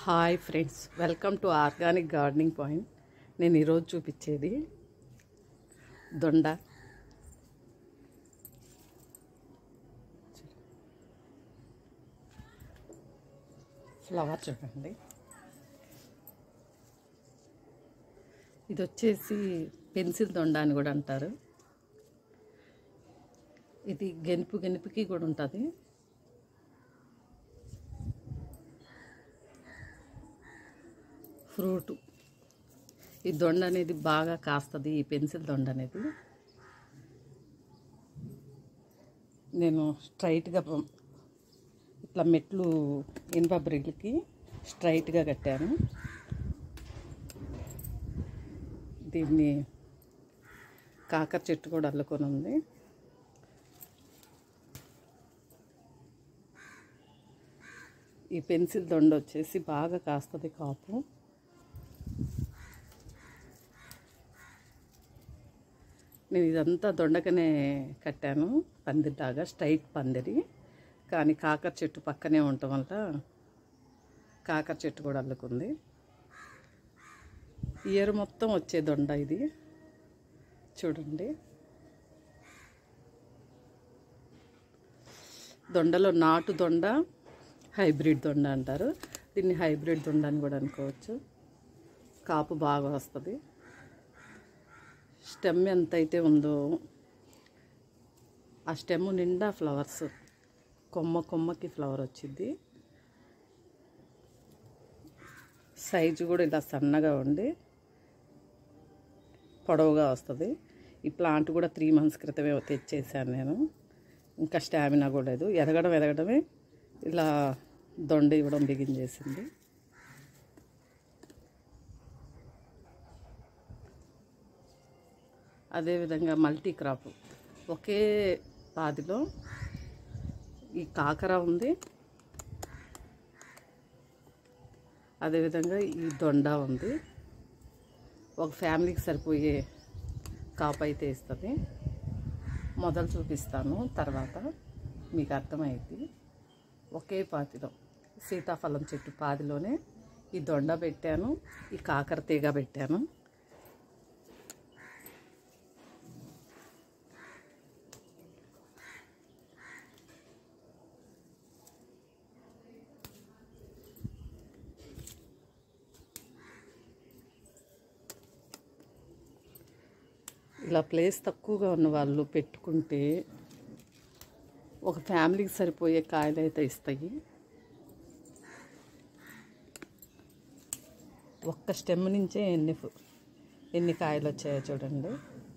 hi friends welcome to organic gardening point నేను ఈరోజు చూపించేది దొండ ఫ్లవర్ చూడండి ఇది వచ్చేసి పెన్సిల్ దొండ అని కూడా అంటారు ఇది గెనుపు గెనుపుకి కూడా ఉంటుంది ఫ్రూట్ ఈ దొండ అనేది బాగా కాస్తుంది ఈ పెన్సిల్ దొండ అనేది నేను స్ట్రైట్గా ఇట్లా మెట్లు ఇనుప బ్రిడ్లకి స్ట్రైట్గా కట్టాను దీన్ని కాకర చెట్టు కూడా అల్లుకొని ఉంది ఈ పెన్సిల్ దొండ వచ్చేసి బాగా కాస్తుంది కాపు నేను ఇదంతా దొండకనే కట్టాను పందిరిలాగా స్ట్రైట్ పందిరి కానీ కాకర చెట్టు పక్కనే ఉండటం వల్ల కాకర చెట్టు కూడా అల్లుకుంది ఇయర్ మొత్తం వచ్చే దొండ ఇది చూడండి దొండలో నాటు దొండ హైబ్రిడ్ దొండ అంటారు దీన్ని హైబ్రిడ్ దొండ అని కూడా అనుకోవచ్చు కాపు బాగా వస్తుంది స్టెమ్ ఎంత అయితే ఉందో ఆ స్టెమ్ నిండా ఫ్లవర్స్ కొమ్మ కొమ్మకి ఫ్లవర్ వచ్చింది సైజు కూడా ఇలా సన్నగా ఉండి పొడవుగా వస్తుంది ఈ ప్లాంట్ కూడా త్రీ మంత్స్ క్రితమే తెచ్చేసాను నేను ఇంకా స్టామినా కూడా లేదు ఎదగడం ఎదగడమే ఇలా దొండ ఇవ్వడం బిగిన్ చేసింది అదేవిధంగా మల్టీ క్రాప్ ఒకే పాదిలో ఈ కాకర ఉంది అదేవిధంగా ఈ దొండ ఉంది ఒక ఫ్యామిలీకి సరిపోయే కాపు అయితే ఇస్తుంది మొదలు చూపిస్తాను తర్వాత మీకు అర్థమైంది ఒకే పాతిలో సీతాఫలం చెట్టు పాదిలోనే ఈ దొండ పెట్టాను ఈ కాకర తీగ పెట్టాను ఇలా ప్లేస్ తక్కువగా ఉన్న వాళ్ళు పెట్టుకుంటే ఒక ఫ్యామిలీకి సరిపోయే కాయలు అయితే ఇస్తాయి ఒక్క స్టెమ్ నుంచే ఎన్ని ఫు- ఎన్ని కాయలు వచ్చాయో చూడండి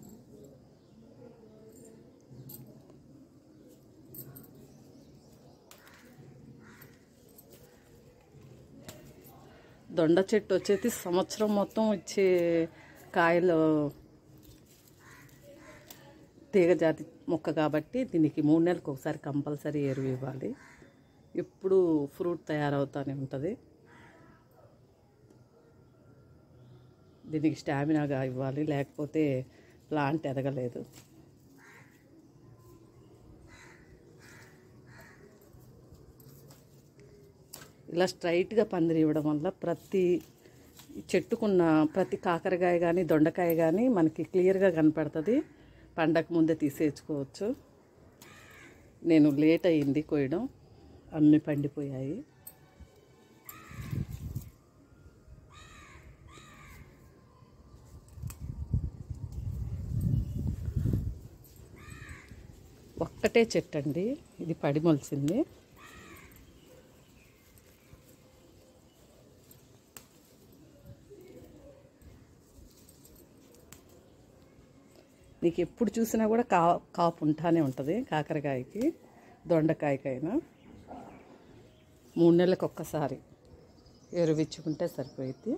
దొండ చెట్టు వచ్చేసి సంవత్సరం మొత్తం వచ్చే కాయలు తీగ జాతి మొక్క కాబట్టి దీనికి మూడు నెలలకు ఒకసారి కంపల్సరీ ఎరువు ఇవ్వాలి ఎప్పుడు ఫ్రూట్ తయారవుతూనే ఉంటుంది దీనికి స్టామినాగా ఇవ్వాలి లేకపోతే ప్లాంట్ ఎదగలేదు ఇలా స్ట్రైట్గా పందిరి ఇవ్వడం వల్ల ప్రతి చెట్టుకున్న ప్రతి కాకరకాయ కానీ దొండకాయ కానీ మనకి క్లియర్గా కనపడుతుంది పండగ ముందే తీసేసుకోవచ్చు నేను లేట్ అయింది కోయడం అన్నీ పండిపోయాయి ఒక్కటే చెట్టు అండి ఇది పడి మొలిసింది నీకు ఎప్పుడు చూసినా కూడా కా కాపు ఉంటానే ఉంటుంది కాకరకాయకి దొండకాయకైనా మూడు నెలలకు ఒక్కసారి ఎరువిచ్చుకుంటే సరిపోయింది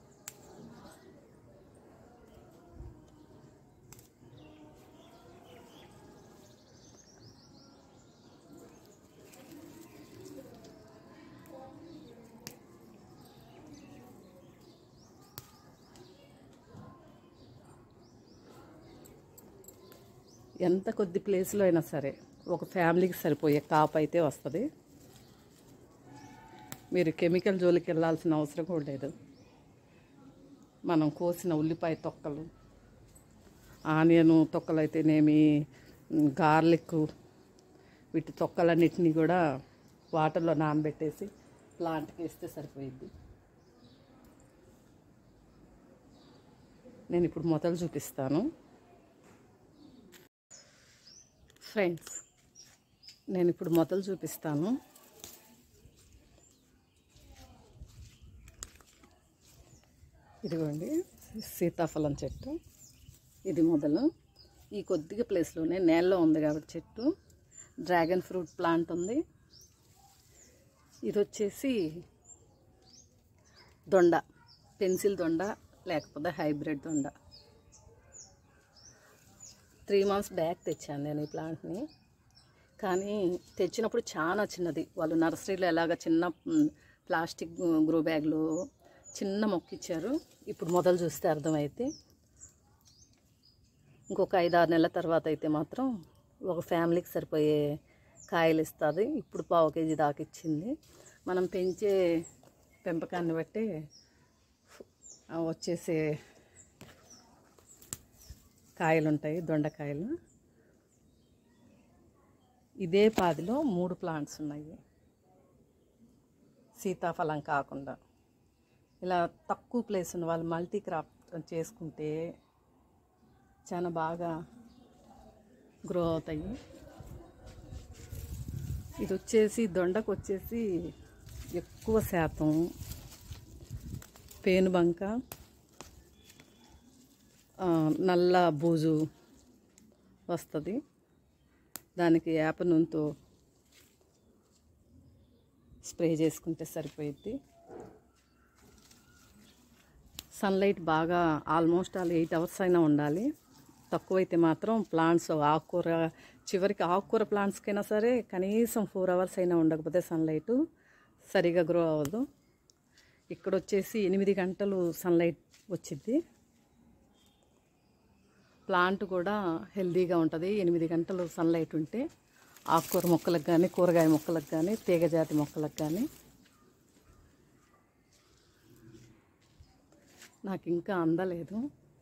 ఎంత కొద్ది ప్లేస్లో అయినా సరే ఒక ఫ్యామిలీకి సరిపోయే కాపు అయితే వస్తుంది మీరు కెమికల్ జోలికి వెళ్ళాల్సిన అవసరం కూడా లేదు మనం కోసిన ఉల్లిపాయ తొక్కలు ఆనియన్ తొక్కలు అయితేనేమి గార్లిక్ వీటి తొక్కలన్నిటినీ కూడా వాటర్లో నానబెట్టేసి ప్లాంట్కి వేస్తే సరిపోయిద్ది నేను ఇప్పుడు మొదలు చూపిస్తాను ఫ్రెండ్స్ నేను ఇప్పుడు మొదలు చూపిస్తాను ఇదిగోండి సీతాఫలం చెట్టు ఇది మొదలు ఈ కొద్దిగా ప్లేస్లోనే నేలలో ఉంది కాబట్టి చెట్టు డ్రాగన్ ఫ్రూట్ ప్లాంట్ ఉంది ఇది వచ్చేసి దొండ పెన్సిల్ దొండ లేకపోతే హైబ్రిడ్ దొండ త్రీ మంత్స్ బ్యాక్ తెచ్చాను నేను ఈ ప్లాంట్ని కానీ తెచ్చినప్పుడు చాలా చిన్నది వాళ్ళు నర్సరీలో ఎలాగ చిన్న మ్, ప్లాస్టిక్ గ్రో బ్యాగ్లో చిన్న మొక్క ఇచ్చారు ఇప్పుడు మొదలు చూస్తే అర్థమైతే ఇంకొక ఐదు ఆరు నెలల తర్వాత అయితే మాత్రం ఒక ఫ్యామిలీకి సరిపోయే కాయలు ఇస్తుంది ఇప్పుడు పావు కేజీ దాకా ఇచ్చింది మనం పెంచే పెంపకాన్ని బట్టి ఆ వచ్చేసే కాయలు ఉంటాయి దొండకాయలు ఇదే పాదిలో మూడు ప్లాంట్స్ ఉన్నాయి సీతాఫలం కాకుండా ఇలా తక్కువ ప్లేస్ ఉన్న వాళ్ళు మల్టీ క్రాప్ చేసుకుంటే చాలా బాగా గ్రో అవుతాయి ఇది వచ్చేసి దొండకు వచ్చేసి ఎక్కువ శాతం పేనుబంక ఆ, నల్ల బూజు వస్తుంది దానికి వేప నూనెతో స్ప్రే చేసుకుంటే సరిపోయిద్ది సన్లైట్ బాగా ఆల్మోస్ట్ ఆల్ ఎయిట్ అవర్స్ అయినా ఉండాలి తక్కువైతే మాత్రం ప్లాంట్స్ ఆకుకూర చివరికి ఆకుకూర ప్లాంట్స్కైనా సరే కనీసం ఫోర్ అవర్స్ అయినా ఉండకపోతే సన్లైట్ సరిగా గ్రో అవ్వదు ఇక్కడ వచ్చేసి ఎనిమిది గంటలు సన్లైట్ వచ్చింది ప్లాంట్ కూడా హెల్దీగా ఉంటుంది ఎనిమిది గంటలు సన్లైట్ ఉంటే ఆకుకూర మొక్కలకు కానీ కూరగాయ మొక్కలకు కానీ తీగజాతి మొక్కలకు కానీ నాకు ఇంకా అందలేదు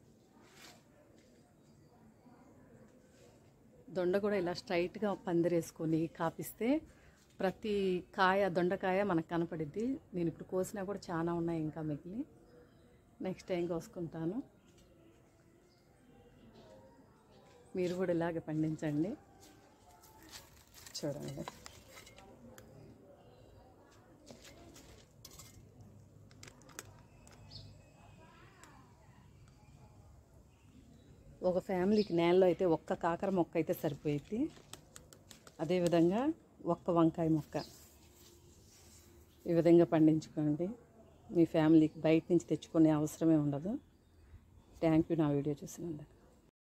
దొండ కూడా ఇలా స్ట్రైట్గా పందిరేసుకొని కాపిస్తే ప్రతి కాయ దొండకాయ మనకు కనపడిద్ది నేను ఇప్పుడు కోసినా కూడా చాలా ఉన్నాయి ఇంకా మిగిలి నెక్స్ట్ టైం కోసుకుంటాను మీరు కూడా ఇలాగే పండించండి చూడండి ఒక ఫ్యామిలీకి నేలలో అయితే ఒక్క కాకర మొక్క అయితే సరిపోయింది అదేవిధంగా ఒక్క వంకాయ మొక్క ఈ విధంగా పండించుకోండి మీ ఫ్యామిలీకి బయట నుంచి తెచ్చుకునే అవసరమే ఉండదు థ్యాంక్ యూ నా వీడియో చూసినందుకు